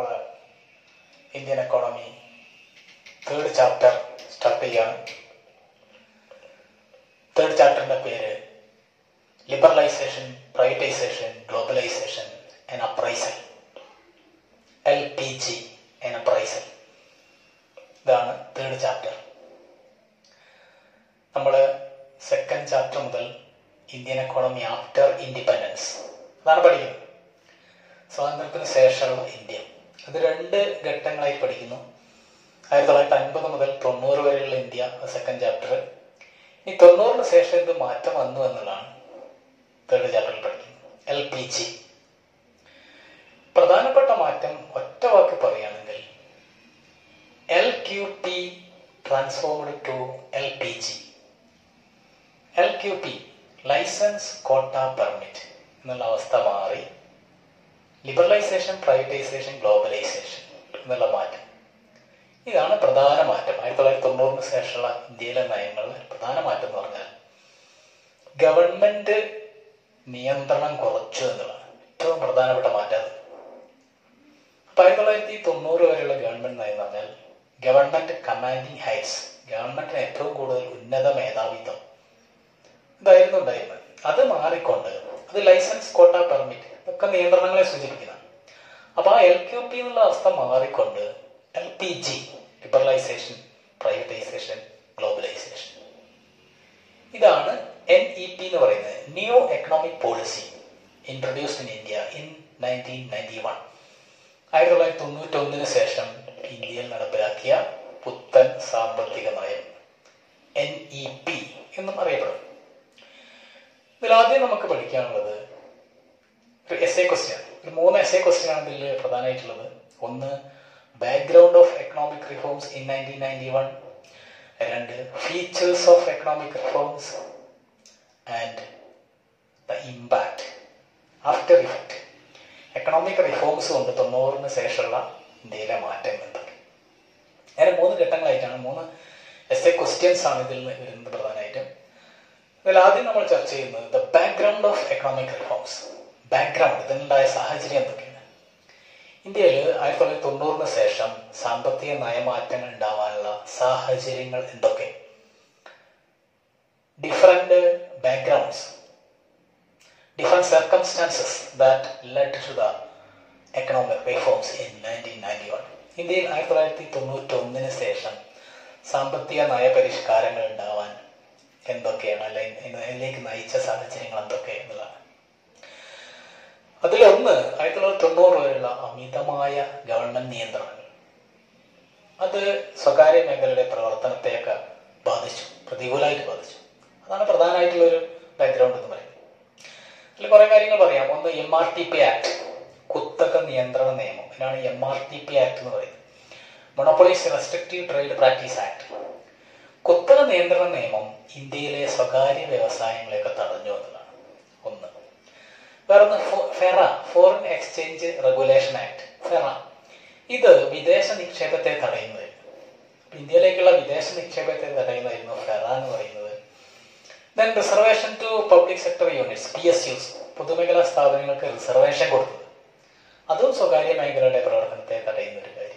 നമ്മൾ Indian economy third chapter start ചെയ്യാണ് third ചാപ്റ്ററിൻ്റെ പേര് liberalisation privatisation globalisation and appraisal L P G and appraisal ഇതാണ് third chapter നമ്മൾ സെക്കൻഡ് ചാപ്റ്റർ മുതൽ ഇന്ത്യൻ എക്കോണമി ആഫ്റ്റർ ഇൻഡിപെൻഡൻസ് അതാണ് പഠിക്കുന്നത് സ്വാതന്ത്ര്യത്തിന് ശേഷമുള്ള ഇന്ത്യ അത് രണ്ട് ഘട്ടങ്ങളായി പഠിക്കുന്നു ആയിരത്തി തൊള്ളായിരത്തി അൻപത് മുതൽ തൊണ്ണൂറ് വരെയുള്ള ഇന്ത്യ സെക്കൻഡ് ചാപ്റ്റർ ഈ തൊണ്ണൂറിന് ശേഷം ഇത് മാറ്റം വന്നു എന്നുള്ളതാണ് തേർഡ് ചാപ്റ്ററിൽ പഠിക്കുന്നത് എൽ പി ജി പ്രധാനപ്പെട്ട മാറ്റം ഒറ്റ വാക്ക് പറയുകയാണെങ്കിൽ L Q P transformed to L P G L Q P licence quota permit എന്നുള്ള അവസ്ഥ മാറി ലിബറലൈസേഷൻ പ്രൈവറ്റൈസേഷൻ ഗ്ലോബലൈസേഷൻ എന്നുള്ള മാറ്റം ഇതാണ് പ്രധാന മാറ്റം ആയിരത്തി തൊള്ളായിരത്തി തൊണ്ണൂറിന് ശേഷമുള്ള ഇന്ത്യയിലെ നയങ്ങളിൽ പ്രധാന മാറ്റം എന്ന് പറഞ്ഞാൽ ഗവൺമെന്റ് നിയന്ത്രണം കുറച്ചു എന്നുള്ളതാണ് ഏറ്റവും പ്രധാനപ്പെട്ട മാറ്റം അത് അപ്പൊ ആയിരത്തി തൊള്ളായിരത്തി തൊണ്ണൂറ് വരെയുള്ള ഗവൺമെന്റ് നയം എന്ന് പറഞ്ഞാൽ ഗവൺമെന്റ് കമാൻഡിങ് ഹൈറ്റ്സ് ഗവൺമെന്റിന് ഏറ്റവും കൂടുതൽ ഉന്നത മേധാവിത്വം ഇതായിരുന്നു ഉണ്ടായിരുന്നത് അത് മാറിക്കൊണ്ട് അത് ലൈസൻസ് കോട്ട പെർമിറ്റ് ഇതൊക്കെ നിയന്ത്രണങ്ങളെ സൂചിപ്പിക്കുന്നതാണ് അപ്പൊ ആ എൽ ക്യു പി എന്നുള്ള അവസ്ഥ മാറിക്കൊണ്ട് L P G liberalization privatisation globalization ഇതാണ് എൻ ഇ പി എന്ന് പറയുന്നത് new economic policy introduced in India in nineteen ninety one ആയിരത്തി തൊള്ളായിരത്തി തൊണ്ണൂറ്റി ഒന്നിന് ശേഷം ഇന്ത്യയിൽ നടപ്പിലാക്കിയ പുത്തൻ സാമ്പത്തിക നയം എൻ ഇ പി എന്നും അറിയപ്പെടും ഇതിലാദ്യം നമുക്ക് പഠിക്കാനുള്ളത് ഒരു എസ് എ ക്വസ്റ്റ്യൻ ഒരു മൂന്ന് എസ് എ ക്വസ്റ്റ്യൻ ആണ് ഇതിൽ പ്രധാനമായിട്ടുള്ളത് ഒന്ന് background of economic reforms in nineteen ninety one രണ്ട് features of economic reforms and the impact after effect economic reforms കൊണ്ട് തൊണ്ണൂറിന് ശേഷമുള്ള ഇന്ത്യയിലെ മാറ്റങ്ങൾ എന്തൊക്കെ അങ്ങനെ മൂന്ന് ഘട്ടങ്ങളായിട്ടാണ് മൂന്ന് എസ് എ ക്വസ്റ്റ്യൻസ് ആണ് ഇതിൽ വരുന്നത് പ്രധാനമായിട്ടും ഇതിൽ ആദ്യം നമ്മൾ ചർച്ച ചെയ്യുന്നത് the background of economic reforms background ഇതിനുണ്ടായ സാഹചര്യം എന്തൊക്കെയാണ് ഇന്ത്യയിൽ ആയിരത്തി തൊള്ളായിരത്തി തൊണ്ണൂറിന് ശേഷം സാമ്പത്തിക നയമാറ്റങ്ങൾ ഉണ്ടാവാനുള്ള സാഹചര്യങ്ങൾ എന്തൊക്കെ different backgrounds different circumstances that led to the economic reforms in nineteen ninety one ഇന്ത്യയിൽ ആയിരത്തി തൊള്ളായിരത്തി തൊണ്ണൂറ്റി ഒന്നിന് ശേഷം സാമ്പത്തിക നയപരിഷ്കാരങ്ങൾ ഉണ്ടാവാൻ എന്തൊക്കെയാണ് അല്ലെങ്കിൽ അതിലേക്ക് നയിച്ച സാഹചര്യങ്ങൾ എന്തൊക്കെ എന്നുള്ളതാണ് അതിലൊന്ന് ആയിരത്തി തൊള്ളായിരത്തി തൊണ്ണൂറ് വരെയുള്ള അമിതമായ ഗവൺമെന്റ് നിയന്ത്രണങ്ങൾ അത് സ്വകാര്യ മേഖലയുടെ പ്രവർത്തനത്തെയൊക്കെ ബാധിച്ചു പ്രതികൂലമായിട്ട് ബാധിച്ചു അതാണ് പ്രധാനമായിട്ടുള്ള ഒരു ബാക്ക്ഗ്രൗണ്ട് എന്ന് പറയുന്നത് അതിൽ കുറെ കാര്യങ്ങൾ പറയാം ഒന്ന് M R T P act കുത്തക നിയന്ത്രണ നിയമം ഇതിനാണ് M R T P act എന്ന് പറയുന്നത് monopolies restrictive trade practice act കുത്തക നിയന്ത്രണ നിയമം ഇന്ത്യയിലെ സ്വകാര്യ വ്യവസായങ്ങളെയൊക്കെ തടഞ്ഞു എന്നതാണ് ഒന്ന് വേറൊന്ന് FERA foreign exchange regulation act FERA ഇത് വിദേശ നിക്ഷേപത്തെ തടയുന്നത് ഇന്ത്യയിലേക്കുള്ള വിദേശ നിക്ഷേപത്തെ തടയുന്നതായിരുന്നു ഫെറ എന്ന് പറയുന്നത് then reservation to public sector units P S Us പൊതുമേഖലാ സ്ഥാപനങ്ങൾക്ക് റിസർവേഷൻ കൊടുത്തത് അതും സ്വകാര്യ മേഖലയുടെ പ്രവർത്തനത്തെ തടയുന്ന ഒരു കാര്യം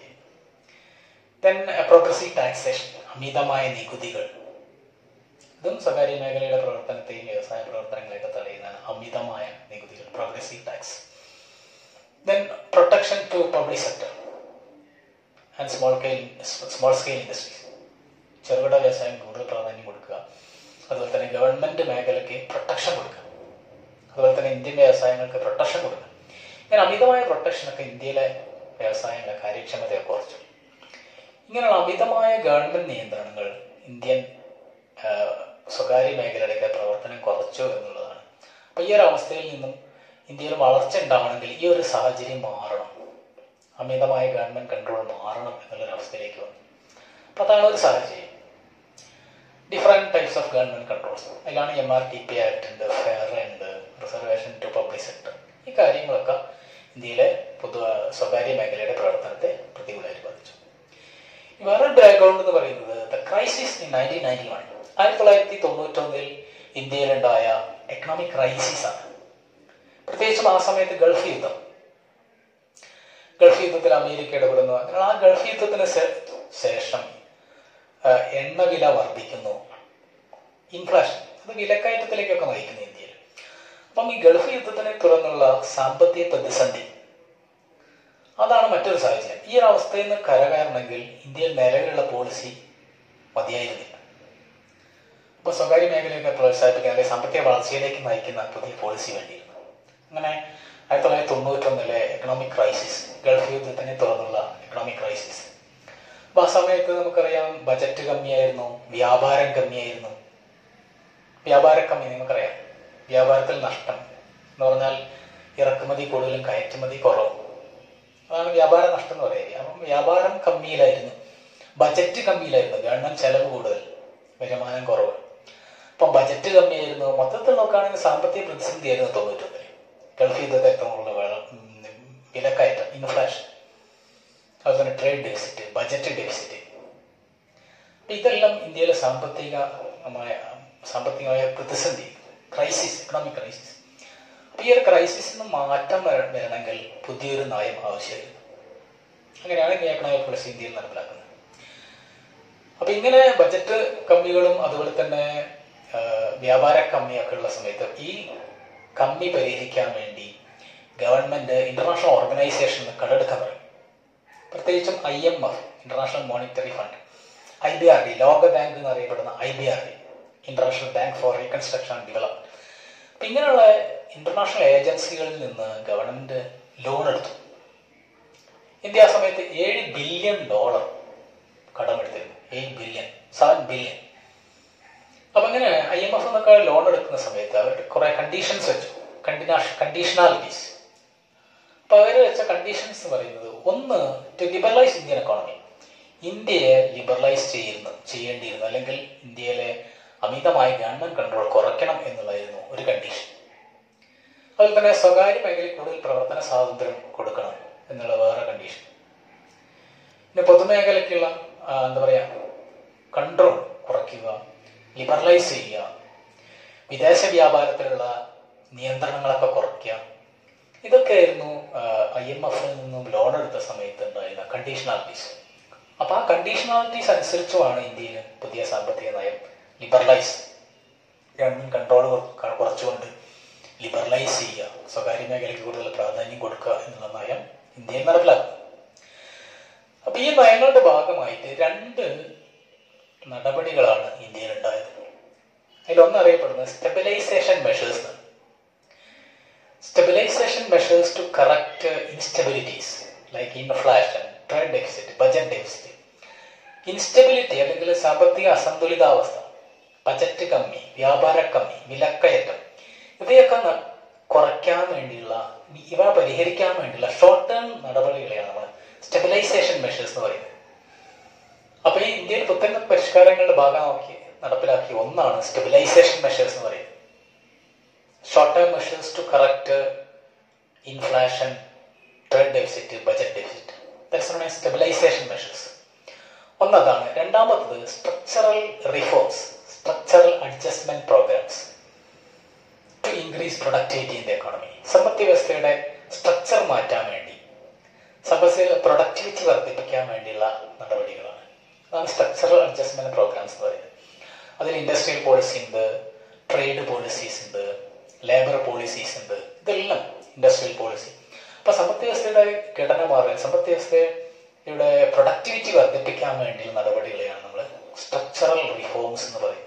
ദെൻ പ്രോഗ്രസീവ് ടാക്സേഷൻ അമിതമായ നികുതികൾ ഇതും സ്വകാര്യ മേഖലയുടെ പ്രവർത്തനത്തെയും വ്യവസായ പ്രവർത്തനങ്ങളെയൊക്കെ തടയുന്നതാണ് അമിതമായ നികുതികൾ progressive tax then protection to public sector and small scale small scale industries ചെറുകിട വ്യവസായം കൂടുതൽ പ്രാധാന്യം കൊടുക്കുക അതുപോലെ തന്നെ ഗവൺമെന്റ് മേഖലയ്ക്ക് പ്രൊട്ടക്ഷൻ കൊടുക്കുക അതുപോലെ തന്നെ ഇന്ത്യൻ വ്യവസായങ്ങൾക്ക് പ്രൊട്ടക്ഷൻ കൊടുക്കുക ഇങ്ങനെ അമിതമായ പ്രൊട്ടക്ഷനൊക്കെ ഇന്ത്യയിലെ വ്യവസായങ്ങളെ കാര്യക്ഷമതയെ കുറച്ചു ഇങ്ങനെയുള്ള അമിതമായ ഗവൺമെന്റ് നിയന്ത്രണങ്ങൾ ഇന്ത്യൻ സ്വകാര്യ മേഖലയുടെയൊക്കെ പ്രവർത്തനം കുറച്ചു എന്നുള്ളതാണ് അപ്പൊ ഈ ഒരു അവസ്ഥയിൽ നിന്നും ഇന്ത്യയിൽ വളർച്ച ഉണ്ടാവണമെങ്കിൽ ഈ ഒരു സാഹചര്യം മാറണം അമിതമായ ഗവൺമെന്റ് കൺട്രോൾ മാറണം എന്നുള്ളൊരു അവസ്ഥയിലേക്ക് വന്നു അപ്പൊ അതാണ് ഒരു സാഹചര്യം different types of government controls അതിലാണ് M R T P act ഉണ്ട് ഫെയർ ഉണ്ട് റിസർവേഷൻ ടു പബ്ലിക് സെക്ടർ ഈ കാര്യങ്ങളൊക്കെ ഇന്ത്യയിലെ പൊതു സ്വകാര്യ മേഖലയുടെ പ്രവർത്തനത്തെ പ്രതികൂലമായിട്ട് ബാധിച്ചു വേറൊരു ബാക്ക്ഗ്രൗണ്ട് എന്ന് പറയുന്നത് the crisis in nineteen ninety one ആയിരത്തി തൊള്ളായിരത്തി തൊണ്ണൂറ്റൊന്നിൽ ഇന്ത്യയിലുണ്ടായ എക്കണോമിക് ക്രൈസിസ് ആണ് പ്രത്യേകിച്ചും ആ സമയത്ത് ഗൾഫ് യുദ്ധം ഗൾഫ് യുദ്ധത്തിൽ അമേരിക്ക ഇടപെടുന്നു അങ്ങനെയുള്ള ആ ഗൾഫ് യുദ്ധത്തിന് ശേ- ശേഷം ആ, എണ്ണവില വർദ്ധിക്കുന്നു ഇൻഫ്ലേഷൻ അത് വിലക്കയറ്റത്തിലേക്കൊക്കെ നയിക്കുന്നു ഇന്ത്യയിൽ അപ്പം ഈ ഗൾഫ് യുദ്ധത്തിനെ തുടർന്നുള്ള സാമ്പത്തിക പ്രതിസന്ധി അതാണ് മറ്റൊരു സാഹചര്യം ഈ ഒരു അവസ്ഥയിൽ നിന്ന് കരകയറണമെങ്കിൽ ഇന്ത്യയിൽ നിലവിലുള്ള പോളിസി മതിയായിരുന്നില്ല അപ്പൊ സ്വകാര്യ മേഖലയൊക്കെ പ്രോത്സാഹിപ്പിക്കാൻ അല്ലെങ്കിൽ സാമ്പത്തിക വളർച്ചയിലേക്ക് നയിക്കുന്ന പുതിയ പോളിസി വേണ്ടിയിരുന്നു അങ്ങനെ ആയിരത്തി തൊള്ളായിരത്തി തൊണ്ണൂറ്റൊന്നിലെ എക്കണോമിക് ക്രൈസിസ് ഗൾഫ് യുദ്ധത്തിനെ തുടർന്നുള്ള എക്കണോമിക് ക്രൈസിസ് അപ്പൊ ആ സമയത്ത് നമുക്കറിയാം ബജറ്റ് കമ്മിയായിരുന്നു വ്യാപാരം കമ്മിയായിരുന്നു വ്യാപാര കമ്മി നമുക്കറിയാം വ്യാപാരത്തിൽ നഷ്ടം എന്ന് പറഞ്ഞാൽ ഇറക്കുമതി കൂടുതലും കയറ്റുമതി കുറവും അതാണ് വ്യാപാര നഷ്ടം എന്ന് പറയുക അപ്പം വ്യാപാരം കമ്മിയിലായിരുന്നു ബജറ്റ് കമ്മിയിലായിരുന്നു ഗവൺമെന്റ് ചെലവ് കൂടുതൽ വരുമാനം കുറവ് അപ്പം ബജറ്റ് കമ്മിയായിരുന്നു മൊത്തത്തിൽ നോക്കുകയാണെങ്കിൽ സാമ്പത്തിക പ്രതിസന്ധിയായിരുന്നു തൊണ്ണൂറ്റൊന്നിൽ ഗൾഫ് യുദ്ധത്തെ തുടർന്നുള്ള വേളം വിലക്കയറ്റം ഇൻഫ്ലേഷൻ അതുപോലെ തന്നെ ട്രേഡ് ഡെഫിസിറ്റ് ബജറ്റ് ഡെഫിസിറ്റ് അപ്പൊ ഇതെല്ലാം ഇന്ത്യയിലെ സാമ്പത്തികമായ സാമ്പത്തികമായ പ്രതിസന്ധി ക്രൈസിസ് എക്കണോമിക് ക്രൈസിസ് അപ്പൊ ഈ ഒരു ക്രൈസിസിന് മാറ്റം വര- വരണമെങ്കിൽ പുതിയൊരു നയം ആവശ്യമായിരുന്നു അങ്ങനെയാണ് ഈ എക്കണോമിക് പോളിസി ഇന്ത്യയിൽ നടപ്പിലാക്കുന്നത് അപ്പൊ ഇങ്ങനെ ബജറ്റ് കമ്മികളും അതുപോലെ തന്നെ ആ, വ്യാപാര കമ്മിയൊക്കെ ഉള്ള സമയത്ത് ഈ കമ്മി പരിഹരിക്കാൻ വേണ്ടി ഗവൺമെന്റ് ഇന്റർനാഷണൽ ഓർഗനൈസേഷന് കടമെടുക്കാൻ പറയും പ്രത്യേകിച്ചും I M F international monetary fund I B R D ലോക ബാങ്ക് എന്നറിയപ്പെടുന്ന I B R D international bank for reconstruction and development അപ്പൊ ഇങ്ങനെയുള്ള ഇന്റർനാഷണൽ ഏജൻസികളിൽ നിന്ന് ഗവൺമെന്റ് ലോൺ എടുത്തു ഇന്ത്യ ആ സമയത്ത് ഏഴ് ബില്യൺ ഡോളർ കടമെടുത്തിരുന്നു ഏഴ് ബില്യൺ സെവൻ ബില്യൺ അപ്പൊ ഇങ്ങനെ ഐ എം എഫ് എന്നൊക്കെ ലോൺ എടുക്കുന്ന സമയത്ത് അവർ കുറെ കണ്ടീഷൻസ് വെച്ചു കണ്ടീഷണാലിറ്റീസ് അപ്പൊ അവർ വെച്ച കണ്ടീഷൻസ് എന്ന് പറയുന്നത് ഒന്ന് ടു ലിബറലൈസ് ഇന്ത്യൻ എക്കോണമി ഇന്ത്യയെ ലിബറലൈസ് ചെയ്യുന്നു ചെയ്യേണ്ടിയിരുന്നു അല്ലെങ്കിൽ ഇന്ത്യയിലെ അമിതമായ ഗവൺമെന്റ് കൺട്രോൾ കുറയ്ക്കണം എന്നുള്ളതായിരുന്നു ഒരു കണ്ടീഷൻ അതുപോലെ തന്നെ സ്വകാര്യ മേഖലയിൽ കൂടുതൽ പ്രവർത്തന സ്വാതന്ത്ര്യം കൊടുക്കണം എന്നുള്ള വേറെ കണ്ടീഷൻ പിന്നെ പൊതുമേഖലയ്ക്കുള്ള ആ, എന്താ പറയാ കൺട്രോൾ കുറയ്ക്കുക ലിബറലൈസ് ചെയ്യുക വിദേശ വ്യാപാരത്തിലുള്ള നിയന്ത്രണങ്ങളൊക്കെ കുറയ്ക്കുക ഇതൊക്കെയായിരുന്നു ഐ എം എഫിൽ നിന്നും ലോൺ എടുത്ത സമയത്ത് ഉണ്ടായിരുന്ന കണ്ടീഷണാലിറ്റീസ് അപ്പൊ ആ കണ്ടീഷണാലിറ്റീസ് അനുസരിച്ചുമാണ് ഇന്ത്യയിൽ പുതിയ സാമ്പത്തിക നയം ലിബറലൈസ് ഗവൺമെന്റ് കൺട്രോൾ കുറച്ചുകൊണ്ട് ലിബറലൈസ് ചെയ്യുക സ്വകാര്യ മേഖലയ്ക്ക് കൂടുതൽ പ്രാധാന്യം കൊടുക്കുക എന്നുള്ള നയം ഇന്ത്യയിൽ നടപ്പിലാക്കും അപ്പൊ ഈ നയങ്ങളുടെ ഭാഗമായിട്ട് രണ്ട് നടപടികളാണ് ഇന്ത്യയിൽ ഉണ്ടായത് അതിലൊന്ന് അറിയപ്പെടുന്നത് സ്റ്റെബിലൈസേഷൻ മെഷേഴ്സ് എന്നാണ് stabilization measures to correct uh, instabilities like inflation, trade deficit, budget deficit. Instability അല്ലെങ്കിൽ സാമ്പത്തിക അസന്തുലിതാവസ്ഥ ബജറ്റ് കമ്മി വ്യാപാര കമ്മി വിലക്കയറ്റം ഇവയൊക്കെ ന- കുറയ്ക്കാൻ വേണ്ടിയുള്ള ഇവ പരിഹരിക്കാൻ വേണ്ടിയുള്ള ഷോർട്ട് ടേം നടപടികളെയാണ് നമ്മൾ സ്റ്റെബിലൈസേഷൻ മെഷേഴ്സ് എന്ന് പറയുന്നത് അപ്പൊ ഈ ഇന്ത്യയിൽ പുത്തൻ പരിഷ്കാരങ്ങളുടെ ഭാഗമാക്കി നടപ്പിലാക്കിയ ഒന്നാണ് സ്റ്റെബിലൈസേഷൻ മെഷേഴ്സ് എന്ന് പറയുന്നത് short term measures to correct inflation trade deficit budget deficit that's stabilization measures ഒന്നതാണ് രണ്ടാമത്തത് structural reforms structural adjustment programmes to increase productivity in the economy സമ്പദ് വ്യവസ്ഥയുടെ സ്ട്രക്ചർ മാറ്റാൻ വേണ്ടി സമ്പദ് പ്രൊഡക്ടിവിറ്റി വർദ്ധിപ്പിക്കാൻ വേണ്ടിയുള്ള നടപടികളാണ് അതാണ് സ്ട്രക്ചറൽ അഡ്ജസ്റ്റ്മെന്റ് പ്രോഗ്രാംസ് എന്ന് പറയുന്നത് അതിൽ ഇൻഡസ്ട്രിയൽ പോളിസി ഉണ്ട് ട്രേഡ് പോളിസീസ് ഉണ്ട് ലേബർ പോളിസീസ് ഉണ്ട് ഇതെല്ലാം ഇൻഡസ്ട്രിയൽ പോളിസി അപ്പൊ സമ്പദ് വ്യവസ്ഥയുടെ ഘടന മാറുക സമ്പദ് വ്യവസ്ഥയുടെ പ്രൊഡക്ടിവിറ്റി വർദ്ധിപ്പിക്കാൻ വേണ്ടിയുള്ള നടപടികളെയാണ് നമ്മൾ സ്ട്രക്ചറൽ റിഫോംസ് എന്ന് പറയുന്നത്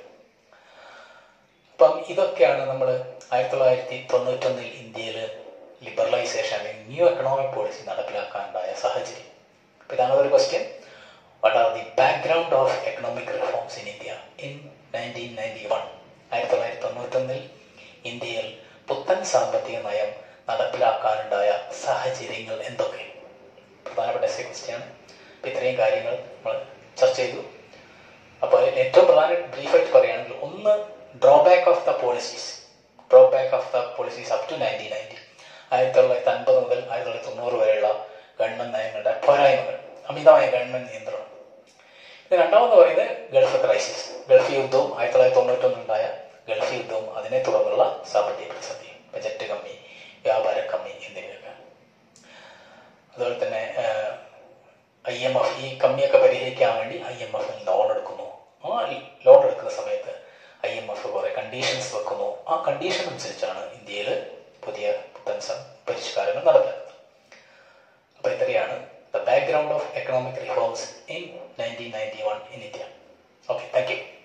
അപ്പം ഇതൊക്കെയാണ് നമ്മൾ ആയിരത്തി തൊള്ളായിരത്തി തൊണ്ണൂറ്റൊന്നിൽ ഇന്ത്യയിൽ ലിബറലൈസേഷൻ അല്ലെങ്കിൽ ന്യൂ എക്കണോമിക് പോളിസി നടപ്പിലാക്കാനുണ്ടായ സാഹചര്യം അപ്പൊ ഇതാണ് ഒരു question what are the background of economic reforms in India in nineteen ninety one ആയിരത്തി തൊള്ളായിരത്തി തൊണ്ണൂറ്റൊന്നിൽ ഇന്ത്യയിൽ പുത്തൻ സാമ്പത്തിക നയം നടപ്പിലാക്കാനുണ്ടായ സാഹചര്യങ്ങൾ എന്തൊക്കെ പ്രധാനപ്പെട്ട എസ് ക്വസ്റ്റ്യാണ് അപ്പൊ ഇത്രയും കാര്യങ്ങൾ നമ്മൾ ചർച്ച ചെയ്തു അപ്പോൾ ഏറ്റവും പ്രധാന ബ്രീഫായിട്ട് പറയുകയാണെങ്കിൽ ഒന്ന് drawback of the policies drawback of the policies up to nineteen ninety ആയിരത്തി തൊള്ളായിരത്തി അൻപത് മുതൽ ആയിരത്തി തൊള്ളായിരത്തി തൊണ്ണൂറ് വരെയുള്ള ഗവൺമെന്റ് നയങ്ങളുടെ പോരായ്മകൾ അമിതമായ ഗവൺമെന്റ് നിയന്ത്രണം ഇത് രണ്ടാമത് പറയുന്നത് ഗൾഫ് ക്രൈസിസ് ഗൾഫ് യുദ്ധവും ആയിരത്തി തൊള്ളായിരത്തി തൊണ്ണൂറ്റൊന്നുണ്ടായ ഗൾഫ് യുദ്ധവും അതിനെ തുടർന്നുള്ള സാമ്പത്തിക പ്രതിസന്ധി ബജറ്റ് കമ്മി വ്യാപാര കമ്മി എന്നിവയൊക്കെ അതുപോലെ തന്നെ ആ, ആ കണ്ടീഷൻ അനുസരിച്ചാണ് ഇന്ത്യയിൽ പുതിയ പുത്തൻ സം- പരിഷ്കാരങ്ങൾ നടത്തുന്നത് അപ്പോൾ ഇത്രയാണ് the background of economic reforms in nineteen ninety one in India okay thank U